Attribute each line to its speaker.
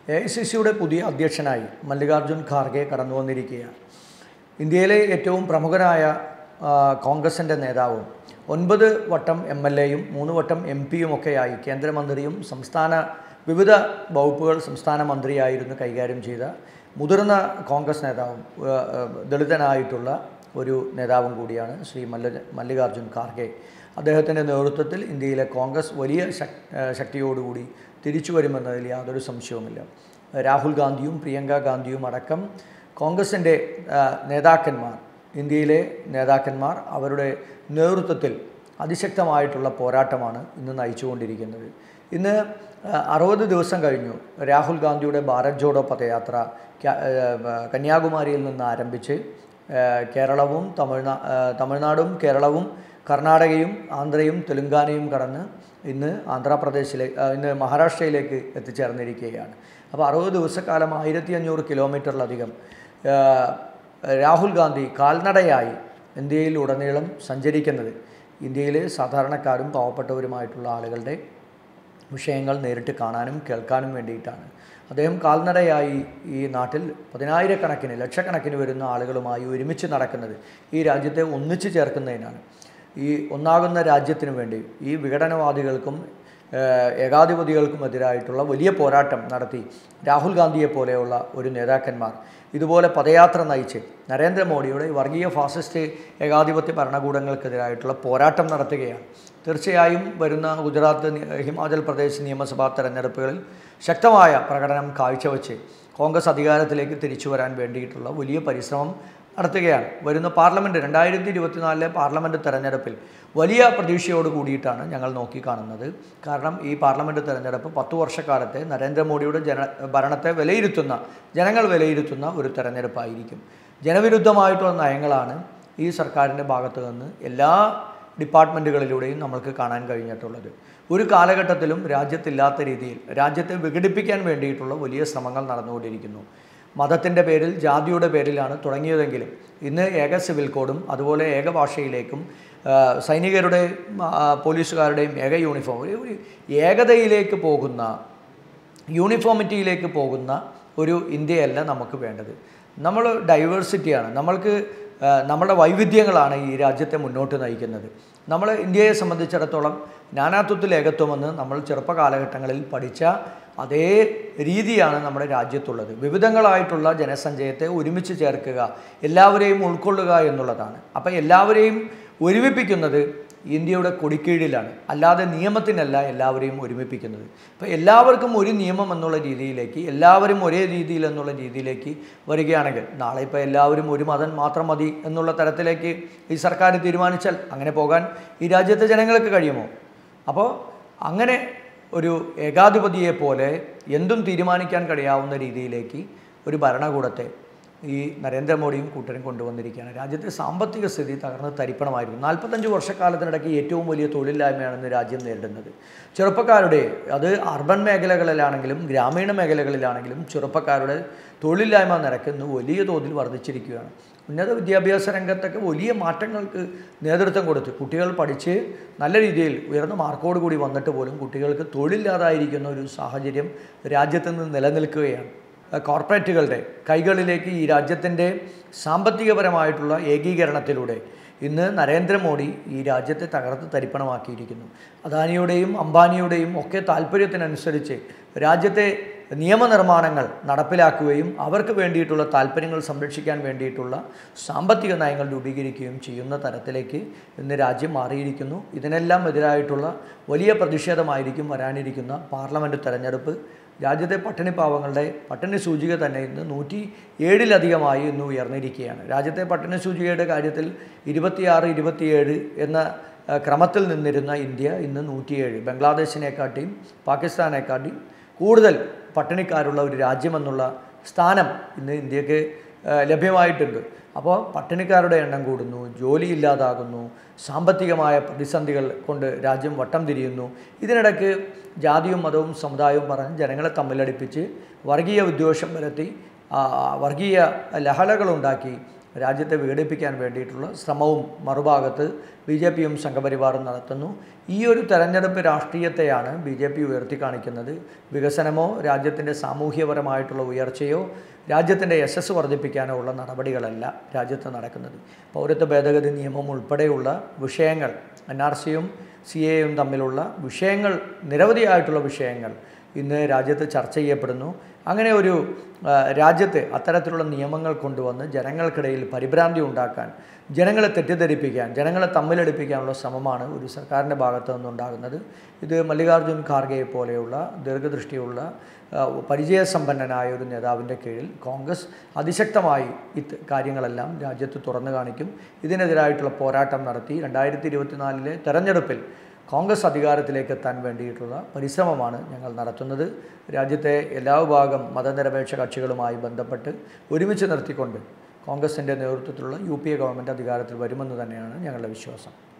Speaker 1: A I C സിയുടെ പുതിയ അധ്യക്ഷനായി മല്ലികാർജ്ജുൻ ഖാർഗെ കടന്നു വന്നിരിക്കുകയാണ് ഇന്ത്യയിലെ ഏറ്റവും പ്രമുഖനായ ആ, കോൺഗ്രസിൻ്റെ നേതാവും ഒൻപത് വട്ടം എം എൽ എയും മൂന്ന് വട്ടം എം പിയും ഒക്കെയായി കേന്ദ്രമന്ത്രിയും സംസ്ഥാന വിവിധ വകുപ്പുകൾ സംസ്ഥാന മന്ത്രിയായിരുന്നു കൈകാര്യം ചെയ്ത മുതിർന്ന കോൺഗ്രസ് നേതാവും ആ, ആ, ദളിതനായിട്ടുള്ള ഒരു നേതാവും കൂടിയാണ് ശ്രീ മല്ല മല്ലികാർജ്ജുൻ ഖാർഗെ അദ്ദേഹത്തിൻ്റെ നേതൃത്വത്തിൽ ഇന്ത്യയിലെ കോൺഗ്രസ് വലിയ ശക് ആ, ശക്തിയോടുകൂടി തിരിച്ചു വരുമെന്നതിൽ യാതൊരു സംശയവുമില്ല രാഹുൽ ഗാന്ധിയും പ്രിയങ്ക ഗാന്ധിയും അടക്കം കോൺഗ്രസിൻ്റെ ആ, നേതാക്കന്മാർ ഇന്ത്യയിലെ നേതാക്കന്മാർ അവരുടെ നേതൃത്വത്തിൽ അതിശക്തമായിട്ടുള്ള പോരാട്ടമാണ് ഇന്ന് നയിച്ചുകൊണ്ടിരിക്കുന്നത് ഇന്ന് ആ, അറുപത് ദിവസം കഴിഞ്ഞു രാഹുൽ ഗാന്ധിയുടെ ഭാരത് ജോഡോ പദയാത്ര ക്യാ- ആ, കന്യാകുമാരിയിൽ നിന്ന് ആരംഭിച്ച് ആ, കേരളവും തമിഴ്നാ ആ, തമിഴ്നാടും കേരളവും കർണാടകയും ആന്ധ്രയും തെലുങ്കാനയും കടന്ന് ഇന്ന് ആന്ധ്രാപ്രദേശിലെ ആ, ഇന്ന് മഹാരാഷ്ട്രയിലേക്ക് എത്തിച്ചേർന്നിരിക്കുകയാണ് അപ്പോൾ അറുപത് ദിവസക്കാലം ആയിരത്തി അഞ്ഞൂറ് കിലോമീറ്ററിലധികം ആ, രാഹുൽ ഗാന്ധി കാൽനടയായി ഇന്ത്യയിലുടനീളം സഞ്ചരിക്കുന്നത് ഇന്ത്യയിലെ സാധാരണക്കാരും പാവപ്പെട്ടവരുമായിട്ടുള്ള ആളുകളുടെ വിഷയങ്ങൾ നേരിട്ട് കാണാനും കേൾക്കാനും വേണ്ടിയിട്ടാണ് അദ്ദേഹം കാൽനടയായി ഈ നാട്ടിൽ പതിനായിരക്കണക്കിന് ലക്ഷക്കണക്കിന് വരുന്ന ആളുകളുമായി ഒരുമിച്ച് നടക്കുന്നത് ഈ രാജ്യത്തെ ഒന്നിച്ചു ചേർക്കുന്നതിനാണ് ഈ ഒന്നാകുന്ന രാജ്യത്തിനു വേണ്ടി ഈ വിഘടനവാദികൾക്കും ഏഹ്, ഏകാധിപതികൾക്കും എതിരായിട്ടുള്ള വലിയ പോരാട്ടം നടത്തി രാഹുൽ ഗാന്ധിയെ പോലെയുള്ള ഒരു നേതാക്കന്മാർ ഇതുപോലെ പദയാത്ര നയിച്ച് നരേന്ദ്രമോദിയുടെ വർഗീയ ഫാസിസ്റ്റ് ഏകാധിപത്യ ഭരണകൂടങ്ങൾക്കെതിരായിട്ടുള്ള പോരാട്ടം നടത്തുകയാണ് തീർച്ചയായും വരുന്ന ഗുജറാത്ത് നി- ഹിമാചൽ പ്രദേശ് നിയമസഭാ തെരഞ്ഞെടുപ്പുകളിൽ ശക്തമായ പ്രകടനം കാഴ്ചവെച്ച് കോൺഗ്രസ് അധികാരത്തിലേക്ക് തിരിച്ചു വരാൻ വേണ്ടിയിട്ടുള്ള വലിയ പരിശ്രമം നടത്തുകയാണ് വരുന്ന പാർലമെൻറ്റ് രണ്ടായിരത്തി ഇരുപത്തിനാലിലെ പാർലമെൻറ്റ് തെരഞ്ഞെടുപ്പിൽ വലിയ പ്രതീക്ഷയോട് കൂടിയിട്ടാണ് ഞങ്ങൾ നോക്കിക്കാണുന്നത് കാരണം ഈ പാർലമെൻറ്റ് തെരഞ്ഞെടുപ്പ് പത്തു വർഷക്കാലത്തെ നരേന്ദ്രമോദിയുടെ ജന ഭരണത്തെ വിലയിരുത്തുന്ന ജനങ്ങൾ വിലയിരുത്തുന്ന ഒരു തെരഞ്ഞെടുപ്പായിരിക്കും ജനവിരുദ്ധമായിട്ടുള്ള നയങ്ങളാണ് ഈ സർക്കാരിൻ്റെ ഭാഗത്തു നിന്ന് എല്ലാ ഡിപ്പാർട്ട്മെൻറ്റുകളിലൂടെയും നമ്മൾക്ക് കാണാൻ കഴിഞ്ഞിട്ടുള്ളത് ഒരു കാലഘട്ടത്തിലും രാജ്യത്തില്ലാത്ത രീതിയിൽ രാജ്യത്തെ വിഘടിപ്പിക്കാൻ വേണ്ടിയിട്ടുള്ള വലിയ ശ്രമങ്ങൾ നടന്നുകൊണ്ടിരിക്കുന്നു മതത്തിൻ്റെ പേരിൽ ജാതിയുടെ പേരിലാണ് തുടങ്ങിയതെങ്കിലും ഇന്ന് ഏക സിവിൽ കോഡും അതുപോലെ ഏക ഭാഷയിലേക്കും ആ, സൈനികരുടെയും ആ, പോലീസുകാരുടെയും ഏക യൂണിഫോം ഒരു ഒരു ഏകതയിലേക്ക് പോകുന്ന യൂണിഫോമിറ്റിയിലേക്ക് പോകുന്ന ഒരു ഇന്ത്യയല്ല നമുക്ക് വേണ്ടത് നമ്മൾ ഡൈവേഴ്സിറ്റിയാണ് നമ്മൾക്ക് ആ, നമ്മുടെ വൈവിധ്യങ്ങളാണ് ഈ രാജ്യത്തെ മുന്നോട്ട് നയിക്കുന്നത് നമ്മൾ ഇന്ത്യയെ സംബന്ധിച്ചിടത്തോളം നാനാത്വത്തിൽ ഏകത്വമെന്ന് നമ്മൾ ചെറുപ്പ കാലഘട്ടങ്ങളിൽ പഠിച്ച അതേ രീതിയാണ് നമ്മുടെ രാജ്യത്തുള്ളത് വിവിധങ്ങളായിട്ടുള്ള ജനസഞ്ചയത്തെ ഒരുമിച്ച് ചേർക്കുക എല്ലാവരെയും ഉൾക്കൊള്ളുക എന്നുള്ളതാണ് അപ്പോൾ എല്ലാവരെയും ഒരുമിപ്പിക്കുന്നത് ഇന്ത്യയുടെ കൊടിക്കീഴിലാണ് അല്ലാതെ നിയമത്തിനല്ല എല്ലാവരെയും ഒരുമിപ്പിക്കുന്നത് അപ്പോൾ എല്ലാവർക്കും ഒരു നിയമം എന്നുള്ള രീതിയിലേക്ക് എല്ലാവരും ഒരേ രീതിയിൽ എന്നുള്ള രീതിയിലേക്ക് വരികയാണെങ്കിൽ നാളെ ഇപ്പോൾ എല്ലാവരും ഒരു മതം മാത്രം മതി എന്നുള്ള തരത്തിലേക്ക് ഈ സർക്കാർ തീരുമാനിച്ചാൽ അങ്ങനെ പോകാൻ ഈ രാജ്യത്തെ ജനങ്ങൾക്ക് കഴിയുമോ അപ്പോൾ അങ്ങനെ ഒരു ഏകാധിപതിയെ പോലെ എന്തും തീരുമാനിക്കാൻ കഴിയാവുന്ന രീതിയിലേക്ക് ഒരു ഭരണകൂടത്തെ ഈ നരേന്ദ്രമോദിയും കൂട്ടരും കൊണ്ടുവന്നിരിക്കുകയാണ് രാജ്യത്തെ സാമ്പത്തിക സ്ഥിതി തകർന്ന് തരിപ്പണമായിരുന്നു നാൽപ്പത്തഞ്ച് വർഷക്കാലത്തിനിടയ്ക്ക് ഏറ്റവും വലിയ തൊഴിലില്ലായ്മയാണ് ഇന്ന് രാജ്യം നേരിടുന്നത് ചെറുപ്പക്കാരുടെ അത് അർബൻ മേഖലകളിലാണെങ്കിലും ഗ്രാമീണ മേഖലകളിലാണെങ്കിലും ചെറുപ്പക്കാരുടെ തൊഴിലില്ലായ്മ നിരക്ക് ഇന്ന് വലിയ തോതിൽ വർദ്ധിച്ചിരിക്കുകയാണ് ഉന്നത വിദ്യാഭ്യാസ രംഗത്തൊക്കെ വലിയ മാറ്റങ്ങൾക്ക് നേതൃത്വം കൊടുത്ത് കുട്ടികൾ പഠിച്ച് നല്ല രീതിയിൽ ഉയർന്ന മാർക്കോട് കൂടി വന്നിട്ട് പോലും കുട്ടികൾക്ക് തൊഴിലില്ലാതായിരിക്കുന്ന ഒരു സാഹചര്യം രാജ്യത്ത് നിന്ന് നിലനിൽക്കുകയാണ് കോർപ്പറേറ്റുകളുടെ കൈകളിലേക്ക് ഈ രാജ്യത്തിൻ്റെ സാമ്പത്തികപരമായിട്ടുള്ള ഏകീകരണത്തിലൂടെ ഇന്ന് നരേന്ദ്രമോദി ഈ രാജ്യത്തെ തകർത്ത് തരിപ്പണമാക്കിയിരിക്കുന്നു അദാനിയുടെയും അംബാനിയുടെയും ഒക്കെ താല്പര്യത്തിനനുസരിച്ച് രാജ്യത്തെ നിയമനിർമ്മാണങ്ങൾ നടപ്പിലാക്കുകയും അവർക്ക് വേണ്ടിയിട്ടുള്ള താല്പര്യങ്ങൾ സംരക്ഷിക്കാൻ വേണ്ടിയിട്ടുള്ള സാമ്പത്തിക നയങ്ങൾ രൂപീകരിക്കുകയും ചെയ്യുന്ന തരത്തിലേക്ക് ഇന്ന് രാജ്യം മാറിയിരിക്കുന്നു ഇതിനെല്ലാം എതിരായിട്ടുള്ള വലിയ പ്രതിഷേധമായിരിക്കും വരാനിരിക്കുന്ന പാർലമെൻറ്റ് തെരഞ്ഞെടുപ്പ് രാജ്യത്തെ പട്ടിണി പാവങ്ങളുടെ പട്ടിണി സൂചിക തന്നെ ഇന്ന് നൂറ്റി ഏഴിലധികമായി ഇന്ന് ഉയർന്നിരിക്കുകയാണ് രാജ്യത്തെ പട്ടിണി സൂചികയുടെ കാര്യത്തിൽ ഇരുപത്തിയാറ് ഇരുപത്തിയേഴ് എന്ന ആ, ക്രമത്തിൽ നിന്നിരുന്ന ഇന്ത്യ ഇന്ന് നൂറ്റിയേഴ് ബംഗ്ലാദേശിനെക്കാട്ടിയും പാകിസ്ഥാനെക്കാട്ടിയും കൂടുതൽ പട്ടിണിക്കാരുള്ള ഒരു രാജ്യമെന്നുള്ള സ്ഥാനം ഇന്ന് ഇന്ത്യക്ക് ആ, ലഭ്യമായിട്ടുണ്ട് അപ്പോൾ പട്ടിണിക്കാരുടെ എണ്ണം കൂടുന്നു ജോലി ഇല്ലാതാകുന്നു സാമ്പത്തികമായ പ്രതിസന്ധികൾ കൊണ്ട് രാജ്യം വട്ടം തിരിയുന്നു ഇതിനിടയ്ക്ക് ജാതിയും മതവും സമുദായവും പറഞ്ഞ് ജനങ്ങളെ തമ്മിലടിപ്പിച്ച് വർഗീയ വിദ്വേഷം വരുത്തി ആ, വർഗീയ ലഹളകളുണ്ടാക്കി രാജ്യത്തെ വിഘടിപ്പിക്കാൻ വേണ്ടിയിട്ടുള്ള ശ്രമവും മറുഭാഗത്ത് ബി ജെ പിയും സംഘപരിവാറും നടത്തുന്നു ഈ ഒരു തെരഞ്ഞെടുപ്പ് രാഷ്ട്രീയത്തെയാണ് ബി ജെ പി ഉയർത്തിക്കാണിക്കുന്നത് വികസനമോ രാജ്യത്തിൻ്റെ സാമൂഹ്യപരമായിട്ടുള്ള ഉയർച്ചയോ രാജ്യത്തിൻ്റെ യശസ് വർദ്ധിപ്പിക്കാനോ ഉള്ള നടപടികളല്ല രാജ്യത്ത് നടക്കുന്നത് പൗരത്വ ഭേദഗതി നിയമം ഉൾപ്പെടെയുള്ള വിഷയങ്ങൾ എൻ ആർ സിയും സി എയും തമ്മിലുള്ള വിഷയങ്ങൾ നിരവധിയായിട്ടുള്ള വിഷയങ്ങൾ ഇന്ന് രാജ്യത്ത് ചർച്ച ചെയ്യപ്പെടുന്നു അങ്ങനെ ഒരു ആ, രാജ്യത്ത് അത്തരത്തിലുള്ള നിയമങ്ങൾ കൊണ്ടുവന്ന് ജനങ്ങൾക്കിടയിൽ പരിഭ്രാന്തി ഉണ്ടാക്കാൻ ജനങ്ങളെ തെറ്റിദ്ധരിപ്പിക്കാൻ ജനങ്ങളെ തമ്മിലടിപ്പിക്കാനുള്ള ശ്രമമാണ് ഒരു സർക്കാരിൻ്റെ ഭാഗത്തു നിന്നുണ്ടാകുന്നത് ഇത് മല്ലികാർജ്ജുൻ ഖാർഗെയെ പോലെയുള്ള ദീർഘദൃഷ്ടിയുള്ള ആ, പരിചയസമ്പന്നനായ ഒരു നേതാവിൻ്റെ കീഴിൽ കോൺഗ്രസ് അതിശക്തമായി ഇത് കാര്യങ്ങളെല്ലാം രാജ്യത്ത് തുറന്നു കാണിക്കും ഇതിനെതിരായിട്ടുള്ള പോരാട്ടം നടത്തി രണ്ടായിരത്തി ഇരുപത്തിനാലിലെ തെരഞ്ഞെടുപ്പിൽ കോൺഗ്രസ് അധികാരത്തിലേക്ക് എത്താൻ വേണ്ടിയിട്ടുള്ള പരിശ്രമമാണ് ഞങ്ങൾ നടത്തുന്നത് രാജ്യത്തെ എല്ലാ വിഭാഗം മതനിരപേക്ഷ കക്ഷികളുമായി ബന്ധപ്പെട്ട് ഒരുമിച്ച് നിർത്തിക്കൊണ്ട് കോൺഗ്രസിൻ്റെ നേതൃത്വത്തിലുള്ള യു പി എ ഗവൺമെൻറ് അധികാരത്തിൽ വരുമെന്ന് തന്നെയാണ് ഞങ്ങളുടെ വിശ്വാസം